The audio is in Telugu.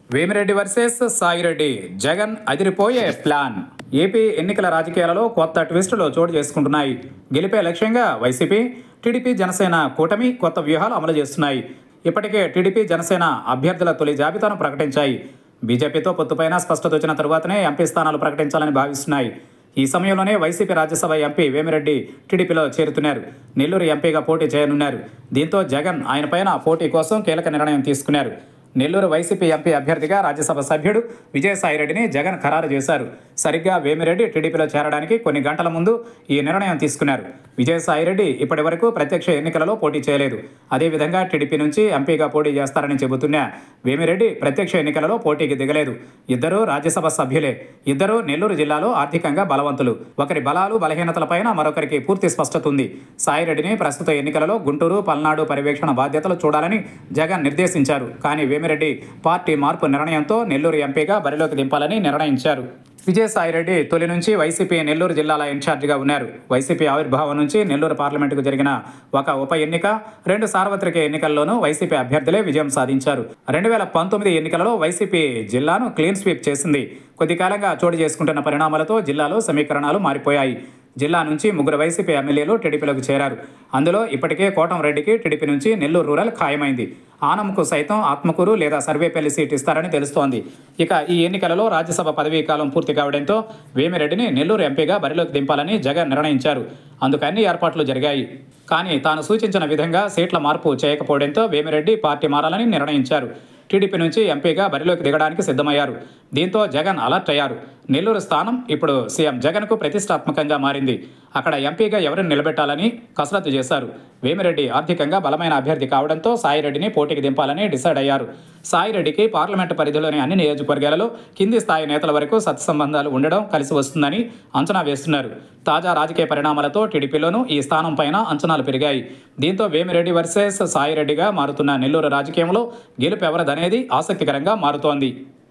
వేమిరెడ్డి వర్సెస్ సాయిరెడ్డి జగన్ అదిరిపోయే ప్లాన్ ఏపీ ఎన్నికల రాజకీయాలలో కొత్త ట్విస్టులు చోటు చేసుకుంటున్నాయి గెలిపే లక్ష్యంగా వైసీపీ టీడీపీ జనసేన కూటమి కొత్త వ్యూహాలు అమలు చేస్తున్నాయి ఇప్పటికే టీడీపీ జనసేన అభ్యర్థుల తొలి జాబితాను ప్రకటించాయి బీజేపీతో పొత్తుపైన స్పష్టత వచ్చిన తరువాతనే ఎంపీ స్థానాలు ప్రకటించాలని భావిస్తున్నాయి ఈ సమయంలోనే వైసీపీ రాజ్యసభ ఎంపీ వేమిరెడ్డి టీడీపీలో చేరుతున్నారు నెల్లూరు ఎంపీగా పోటీ చేయనున్నారు దీంతో జగన్ ఆయనపైన పోటీ కోసం కీలక నిర్ణయం తీసుకున్నారు నెల్లూరు వైసీపీ ఎంపీ అభ్యర్థిగా రాజ్యసభ సభ్యుడు విజయసాయిరెడ్డిని జగన్ ఖరారు చేశారు సరిగ్గా వేమిరెడ్డి టీడీపీలో చేరడానికి కొన్ని గంటల ముందు ఈ నిర్ణయం తీసుకున్నారు విజయసాయిరెడ్డి ఇప్పటి వరకు ప్రత్యక్ష ఎన్నికలలో పోటీ చేయలేదు అదేవిధంగా టీడీపీ నుంచి ఎంపీగా పోటీ చేస్తారని చెబుతున్న వేమిరెడ్డి ప్రత్యక్ష ఎన్నికలలో పోటీకి దిగలేదు ఇద్దరు రాజ్యసభ సభ్యులే ఇద్దరు నెల్లూరు జిల్లాలో ఆర్థికంగా బలవంతులు ఒకరి బలాలు బలహీనతలపైన మరొకరికి పూర్తి స్పష్టత ఉంది సాయిరెడ్డిని ప్రస్తుత ఎన్నికలలో గుంటూరు పల్నాడు పర్యవేక్షణ బాధ్యతలు చూడాలని జగన్ నిర్దేశించారు కానీ వేమిరెడ్డి పార్టీ మార్పు నిర్ణయంతో నెల్లూరు ఎంపీగా బరిలోకి దింపాలని నిర్ణయించారు విజయసాయిరెడ్డి తొలి నుంచి వైసీపీ నెల్లూరు జిల్లాల ఇన్ఛార్జిగా ఉన్నారు వైసీపీ ఆవిర్భావం నుంచి నెల్లూరు పార్లమెంటుకు జరిగిన ఒక ఉప ఎన్నిక రెండు సార్వత్రిక ఎన్నికల్లోనూ వైసీపీ అభ్యర్థులే విజయం సాధించారు రెండు వేల పంతొమ్మిది ఎన్నికలలో వైసీపీ జిల్లాను క్లీన్ స్వీప్ చేసింది కొద్ది కాలంగా చోటు చేసుకుంటున్న పరిణామాలతో జిల్లాలో సమీకరణాలు మారిపోయాయి జిల్లా నుంచి ముగ్గురు వైసీపీ ఎమ్మెల్యేలు టీడీపీలోకి చేరారు అందులో ఇప్పటికే కోటంరెడ్డికి టీడీపీ నుంచి నెల్లూరు రూరల్ ఖాయమైంది ఆనంకు సైతం ఆత్మకూరు లేదా సర్వేపల్లి సీట్ ఇస్తారని తెలుస్తోంది ఇక ఈ ఎన్నికలలో రాజ్యసభ పదవీ కాలం పూర్తి కావడంతో వేమిరెడ్డిని నెల్లూరు ఎంపీగా బరిలోకి దింపాలని జగన్ నిర్ణయించారు అందుకు అన్ని ఏర్పాట్లు జరిగాయి కానీ తాను సూచించిన విధంగా సీట్ల మార్పు చేయకపోవడంతో వేమిరెడ్డి పార్టీ మారాలని నిర్ణయించారు టీడీపీ నుంచి ఎంపీగా బరిలోకి దిగడానికి సిద్ధమయ్యారు దీంతో జగన్ అలర్ట్ అయ్యారు నెల్లూరు స్థానం ఇప్పుడు సీఎం జగన్కు ప్రతిష్టాత్మకంగా మారింది అక్కడ ఎంపీగా ఎవరిని నిలబెట్టాలని కసరత్తు చేశారు వేమిరెడ్డి ఆర్థికంగా బలమైన అభ్యర్థి కావడంతో సాయిరెడ్డిని పోటీకి దింపాలని డిసైడ్ అయ్యారు సాయిరెడ్డికి పార్లమెంటు పరిధిలోని అన్ని నియోజకవర్గాలలో కింది స్థాయి నేతల వరకు సత్సంబంధాలు ఉండడం కలిసి వస్తుందని అంచనా వేస్తున్నారు తాజా రాజకీయ పరిణామాలతో టీడీపీలోనూ ఈ స్థానం పైన అంచనాలు పెరిగాయి దీంతో వేమిరెడ్డి వర్సెస్ సాయిరెడ్డిగా మారుతున్న నెల్లూరు రాజకీయంలో గెలుపు ఎవరదనేది ఆసక్తికరంగా మారుతోంది